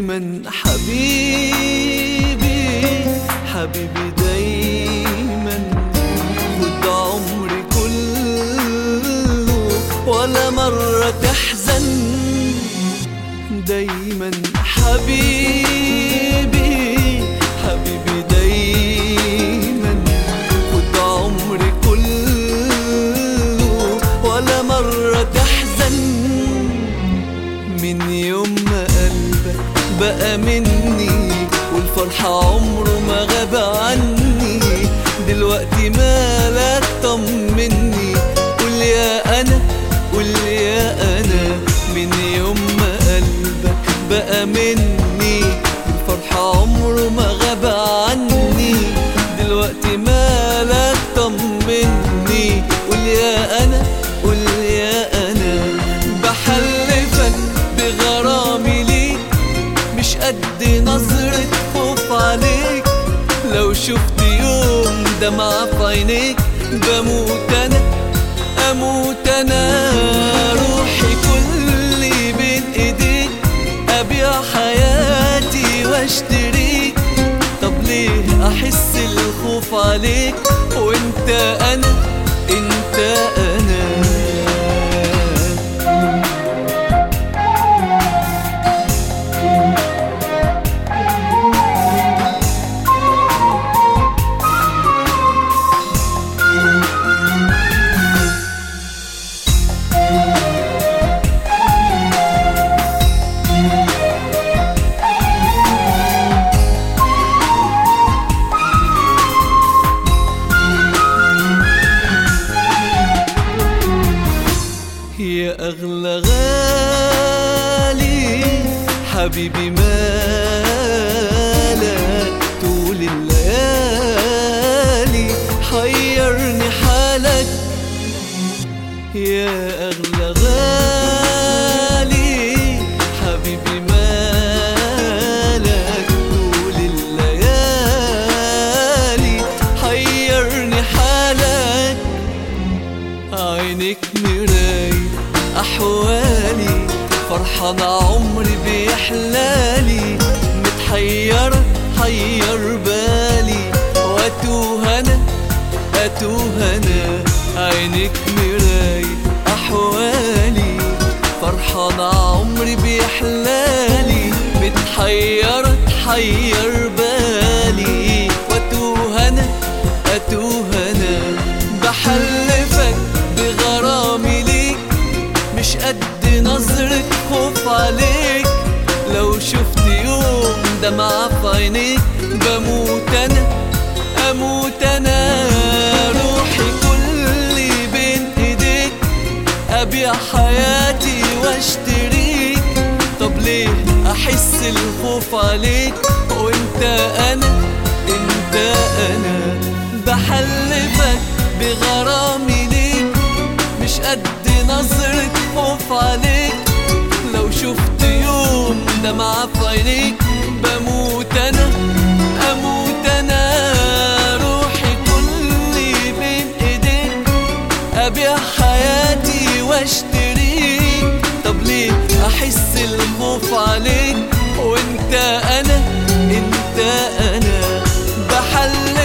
دايما حبيبي حبيبي دايما خد عمري كله ولا مرة تحزن دايما حبيبي حبيبي دايما خد عمري كله ولا مرة تحزن من يوم ما قلبك بقى مني والفرحة عمره ما غاب عني دلوقتي مالك طمني قول يا أنا قول يا أنا من يوم ما قلبك بقى مني والفرحة عمره ما غاب عني دلوقتي مالك طمني قول يا أنا قول يا أنا بحلفك بغرامي ليك مش قد نظرة خوف عليك لو شفت يوم دمعة في عينيك بموت أنا أموت أنا روحي كلي بين إيديك أبيع حياتي واشتريك طب ليه أحس الخوف عليك وانت أنا انت أنا يا أغلى غالي حبيبي مالك طول الليالي حيرني حالك يا أغلى غالي حبيبي مالك طول الليالي حيرني حالك عينك مراية أحوالي فرحان عمري بيحلالي متحيرة حير بالي وأتوه أنا أتوه أنا عينك مراية أحوالي فرحان عمري بيحلالي متحيرة تحير بالي وأتوه أنا أتوه أنا بحلفك بغرامي ليك مش قد نظرة خوف عليك لو شفت يوم دمعة في عينيك بموت أنا أموت أنا روحي كلي بين إيديك أبيع حياتي واشتريك طب ليه أحس الخوف عليك وانت أنا انت أنا بحلفك بغرامي ليك مش قد نظرة خوف عليك لو شفت يوم دمعة في عينيك بموت أنا أموت أنا روحي كلي بين إيديك أبيع حياتي واشتريك طب ليه أحس الخوف عليك وانت أنا انت أنا بحلفك